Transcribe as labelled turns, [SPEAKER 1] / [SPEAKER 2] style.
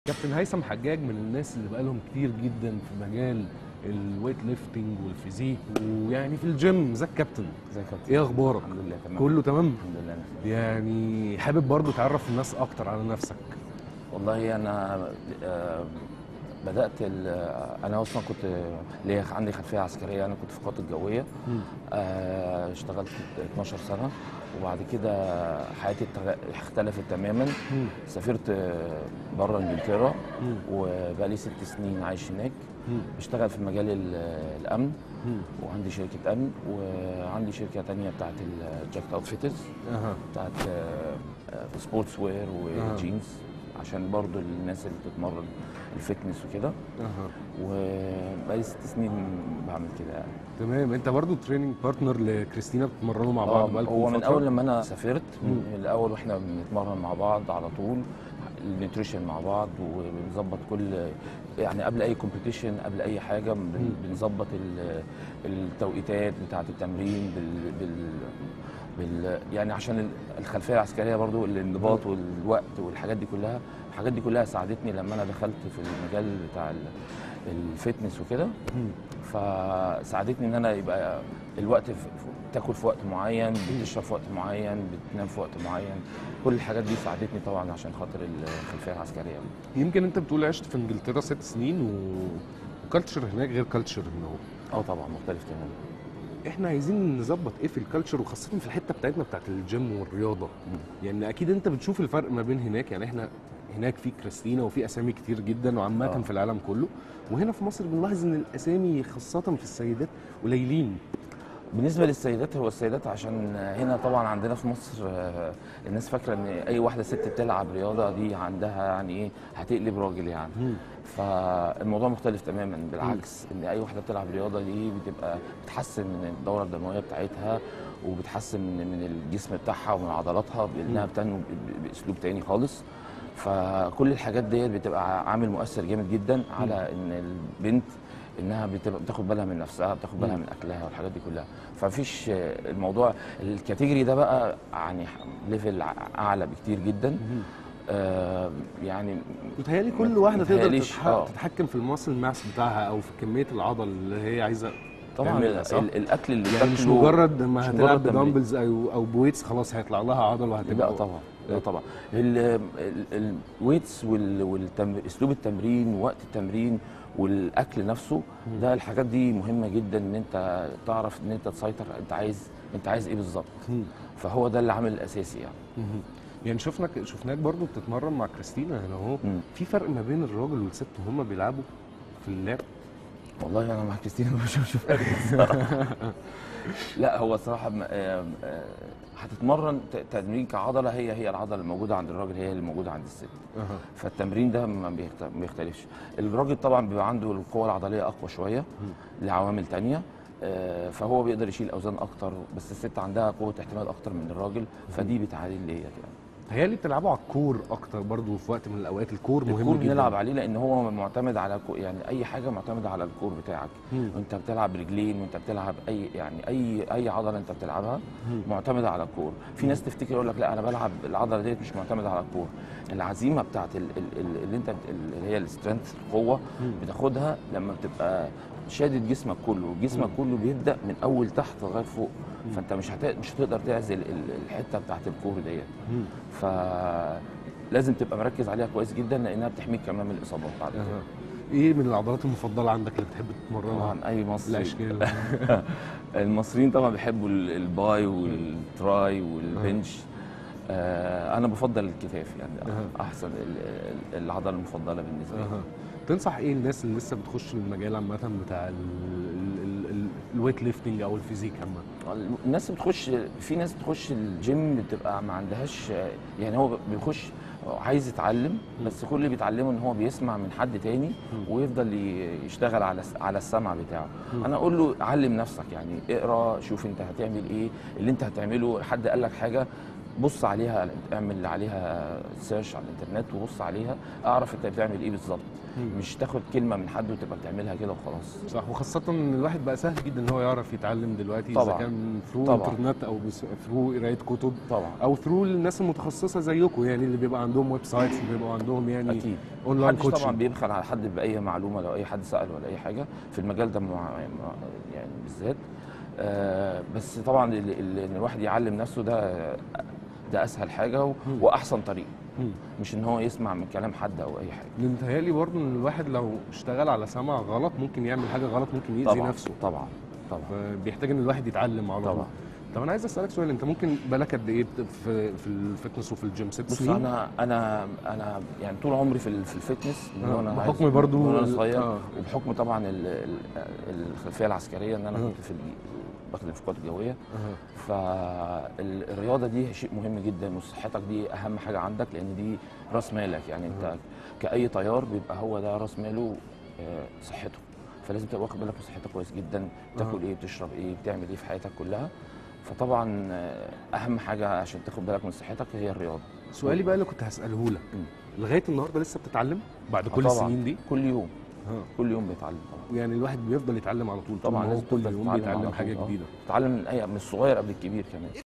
[SPEAKER 1] كابتن هيثم حجاج من الناس اللي بقالهم كتير جدا في مجال الويت ليفتنج والفيزيك ويعني في الجيم زي الكابتن
[SPEAKER 2] ازيك يا كابتن
[SPEAKER 1] ايه اخبارك
[SPEAKER 2] الحمد لله تمام
[SPEAKER 1] كله تمام
[SPEAKER 2] الحمد لله أنا.
[SPEAKER 1] يعني حابب برضو تعرف الناس اكتر على نفسك
[SPEAKER 2] والله انا آه، بدات ال- آه، انا اصلا كنت ليا عندي خلفيه عسكريه انا كنت في القوات الجويه آه، اشتغلت 12 سنه وبعد كده حياتي اتغ- اختلفت تماما
[SPEAKER 1] مم.
[SPEAKER 2] سافرت بره انجلترا
[SPEAKER 1] مم.
[SPEAKER 2] وبقالي ست سنين عايش هناك
[SPEAKER 1] مم.
[SPEAKER 2] بشتغل في مجال ال- الامن
[SPEAKER 1] مم.
[SPEAKER 2] وعندي شركه امن وعندي شركه تانية بتاعت الجاكت اوتفيترز
[SPEAKER 1] اها
[SPEAKER 2] بتاعت سبورتس وير
[SPEAKER 1] آه.
[SPEAKER 2] وجينز عشان برضو الناس اللي بتتمرن الفتنس وكده
[SPEAKER 1] اها
[SPEAKER 2] وبقالي ست سنين بعمل كده يعني
[SPEAKER 1] تمام انت برضو تريننج بارتنر لكريستينا بتتمرنوا مع بعض
[SPEAKER 2] آه،
[SPEAKER 1] بقالكم
[SPEAKER 2] هو من
[SPEAKER 1] فترة؟
[SPEAKER 2] اول لما انا سافرت
[SPEAKER 1] مم.
[SPEAKER 2] من الاول واحنا بنتمرن مع بعض على طول النيوتريشن مع بعض وبنظبط كل يعني قبل اي كومبيتيشن قبل اي حاجه بن-
[SPEAKER 1] مم.
[SPEAKER 2] بنظبط ال- التوقيتات بتاعه التمرين بال, بال بال يعني عشان ال- الخلفيه العسكريه برضو الانضباط والوقت والحاجات دي كلها الحاجات دي كلها ساعدتني لما انا دخلت في المجال بتاع ال- الفتنس وكده
[SPEAKER 1] مم.
[SPEAKER 2] فساعدتني ان انا يبقى الوقت في تاكل في وقت معين بتشرب في وقت معين بتنام في وقت معين كل الحاجات دي ساعدتني طبعا عشان خاطر الخلفيه العسكريه
[SPEAKER 1] يمكن انت بتقول عشت في انجلترا ست سنين و... وكالتشر هناك غير كالتشر هنا اهو
[SPEAKER 2] اه طبعا مختلف تماما
[SPEAKER 1] احنا عايزين نظبط ايه في الكالتشر وخاصه في الحته بتاعتنا بتاعت الجيم والرياضه يعني اكيد انت بتشوف الفرق ما بين هناك يعني احنا هناك في كريستينا وفي اسامي كتير جدا وعامه
[SPEAKER 2] آه.
[SPEAKER 1] في العالم كله وهنا في مصر بنلاحظ ان الاسامي خاصه في السيدات قليلين
[SPEAKER 2] بالنسبه للسيدات هو السيدات عشان هنا طبعا عندنا في مصر آه، الناس فاكره ان اي واحده ست بتلعب رياضه دي عندها يعني ايه هتقلب راجل يعني فالموضوع مختلف تماما بالعكس ان اي واحده بتلعب رياضه دي بتبقى بتحسن من الدوره الدمويه بتاعتها وبتحسن من من الجسم بتاعها ومن عضلاتها بانها بتنمو ب- ب- باسلوب تاني خالص فكل الحاجات ديت بتبقى عامل مؤثر جامد جدا على ان البنت انها بتبقى بتاخد بالها من نفسها بتاخد بالها من اكلها والحاجات دي كلها فمفيش آه، الموضوع الكاتيجوري ده بقى يعني ليفل اعلى بكتير جدا آه يعني
[SPEAKER 1] متهيألي كل واحده تقدر
[SPEAKER 2] متهيأليش،
[SPEAKER 1] تتح...
[SPEAKER 2] آه.
[SPEAKER 1] تتحكم في الماسل ماس بتاعها او في كميه العضل اللي هي عايزه
[SPEAKER 2] طبعا
[SPEAKER 1] تعملها، صح؟
[SPEAKER 2] ال- الاكل اللي
[SPEAKER 1] يعني مش
[SPEAKER 2] بتاكله-
[SPEAKER 1] مجرد ما
[SPEAKER 2] مش
[SPEAKER 1] هتلعب
[SPEAKER 2] مجرد تمرين.
[SPEAKER 1] بدمبلز او او بويتس خلاص هيطلع لها عضل وهتبقى
[SPEAKER 2] لا طبعا لا طبعا الويتس اسلوب التمرين ووقت التمرين والاكل نفسه ده الحاجات دي مهمه جدا ان انت تعرف ان انت تسيطر انت عايز انت عايز ايه بالظبط
[SPEAKER 1] مم.
[SPEAKER 2] فهو ده العامل الاساسي يعني
[SPEAKER 1] مهم. يعني شفناك شفناك برضو بتتمرن مع كريستينا هنا اهو
[SPEAKER 2] مم.
[SPEAKER 1] في فرق ما بين الراجل والست وهما بيلعبوا في اللعب
[SPEAKER 2] والله انا مع كريستينا ما بشوفش فرق الصراحة. لا هو الصراحه م- آه، آه، هتتمرن ت- تمرين كعضله هي هي العضله الموجوده عند الراجل هي اللي موجوده عند الست
[SPEAKER 1] اها
[SPEAKER 2] فالتمرين ده ما بيخت- ما بيختلفش الراجل طبعا بيبقى عنده القوه العضليه اقوى شويه لعوامل تانية آه، فهو بيقدر يشيل اوزان اكتر بس الست عندها قوه احتمال اكتر من الراجل فدي بتعادل ديت يعني
[SPEAKER 1] تهيألي بتلعبوا على الكور اكتر برضو في وقت من الاوقات الكور مهم
[SPEAKER 2] الكور
[SPEAKER 1] جدا
[SPEAKER 2] بنلعب عليه لان هو معتمد على كو يعني اي حاجه معتمده على الكور بتاعك
[SPEAKER 1] مم.
[SPEAKER 2] وانت بتلعب رجلين وانت بتلعب اي يعني اي اي عضله انت بتلعبها معتمده على الكور في ناس تفتكر يقول لك لا انا بلعب العضله ديت مش معتمده على الكور العزيمه بتاعت ال- ال- ال- اللي انت بت- اللي هي السترينث القوه بتاخدها لما بتبقى شادد جسمك كله جسمك كله بيبدا من اول تحت لغايه فوق فانت مش هت... مش هتقدر تعزل ال- الحته بتاعت الكور ديت
[SPEAKER 1] مم.
[SPEAKER 2] فلازم تبقى مركز عليها كويس جدا لانها بتحميك كمان من الاصابات بعد كده
[SPEAKER 1] اها ايه من العضلات المفضله عندك اللي بتحب تتمرنها
[SPEAKER 2] طبعا اي مصري
[SPEAKER 1] الاشكال
[SPEAKER 2] المصريين طبعا بيحبوا ال- الباي والتراي والبنش آه انا بفضل الكتاف يعني
[SPEAKER 1] أها.
[SPEAKER 2] احسن ال- ال- العضله المفضله بالنسبه لي
[SPEAKER 1] اها تنصح ايه الناس اللي لسه بتخش المجال عامه بتاع ال- ال- ال- الويت ليفتنج او الفيزيك عامه
[SPEAKER 2] الناس بتخش في ناس بتخش الجيم بتبقى ما عندهاش يعني هو بيخش عايز يتعلم بس كل اللي بيتعلمه ان هو بيسمع من حد تاني ويفضل ي- يشتغل على على السمع بتاعه انا اقول له علم نفسك يعني اقرا شوف انت هتعمل ايه اللي انت هتعمله حد قال لك حاجه بص عليها اعمل عليها سيرش على الانترنت وبص عليها اعرف انت بتعمل ايه بالظبط مش تاخد كلمه من حد وتبقى بتعملها كده وخلاص
[SPEAKER 1] صح وخاصة ان الواحد بقى سهل جدا ان هو يعرف يتعلم دلوقتي اذا
[SPEAKER 2] طبعاً.
[SPEAKER 1] كان ثرو
[SPEAKER 2] طبعاً.
[SPEAKER 1] انترنت او ثرو قراية كتب
[SPEAKER 2] طبعا
[SPEAKER 1] او ثرو الناس المتخصصة زيكم يعني اللي بيبقى عندهم ويب سايتس وبيبقوا عندهم يعني
[SPEAKER 2] اكيد
[SPEAKER 1] اونلاين
[SPEAKER 2] محدش طبعا
[SPEAKER 1] كوتشنج
[SPEAKER 2] بيبخل على حد باي معلومه لو اي حد سال ولا اي حاجه في المجال ده مع مع- يعني بالذات آه بس طبعا ال- ال- ان الواحد يعلم نفسه ده ده اسهل حاجه و-
[SPEAKER 1] مم.
[SPEAKER 2] واحسن طريقه
[SPEAKER 1] مم.
[SPEAKER 2] مش ان هو يسمع من كلام حد او اي حاجه
[SPEAKER 1] متهيألي برضه ان الواحد لو اشتغل على سمع غلط ممكن يعمل حاجة غلط ممكن يأذي
[SPEAKER 2] طبعا
[SPEAKER 1] نفسه
[SPEAKER 2] طبعا طبعا
[SPEAKER 1] فبيحتاج ان الواحد يتعلم على طول
[SPEAKER 2] طبعا.
[SPEAKER 1] طب انا عايز اسالك سؤال انت ممكن بالك قد ايه بت- في في الفتنس وفي الجيم ست
[SPEAKER 2] بص
[SPEAKER 1] سنين
[SPEAKER 2] انا انا انا يعني طول عمري في ال- في الفتنس من
[SPEAKER 1] آه،
[SPEAKER 2] وانا عايز-
[SPEAKER 1] بحكم برضو
[SPEAKER 2] من وانا
[SPEAKER 1] ال-
[SPEAKER 2] صغير
[SPEAKER 1] آه.
[SPEAKER 2] وبحكم طبعا ال- ال- الخلفيه العسكريه ان انا
[SPEAKER 1] آه.
[SPEAKER 2] كنت في ال- بخدم في القوات الجويه
[SPEAKER 1] أها.
[SPEAKER 2] فالرياضه دي شيء مهم جدا وصحتك دي اهم حاجه عندك لان دي راس مالك يعني انت كاي طيار بيبقى هو ده راس ماله آه، صحته فلازم تبقى واخد بالك من صحتك كويس جدا بتاكل ايه بتشرب ايه بتعمل ايه في حياتك كلها فطبعا آه، اهم حاجه عشان تاخد بالك من صحتك هي الرياضه
[SPEAKER 1] سؤالي بقى اللي كنت هساله لك
[SPEAKER 2] مم.
[SPEAKER 1] لغايه النهارده لسه بتتعلم بعد
[SPEAKER 2] آه
[SPEAKER 1] كل
[SPEAKER 2] طبعاً.
[SPEAKER 1] السنين دي
[SPEAKER 2] كل يوم
[SPEAKER 1] ها.
[SPEAKER 2] كل يوم بيتعلم طبعا
[SPEAKER 1] يعني الواحد بيفضل يتعلم على طول طول
[SPEAKER 2] طبعا
[SPEAKER 1] ما هو
[SPEAKER 2] لازم
[SPEAKER 1] كل
[SPEAKER 2] تفضل
[SPEAKER 1] يوم
[SPEAKER 2] تتعلم
[SPEAKER 1] بيتعلم
[SPEAKER 2] على
[SPEAKER 1] حاجه
[SPEAKER 2] طول. آه.
[SPEAKER 1] جديده
[SPEAKER 2] تتعلم من اي من الصغير قبل الكبير كمان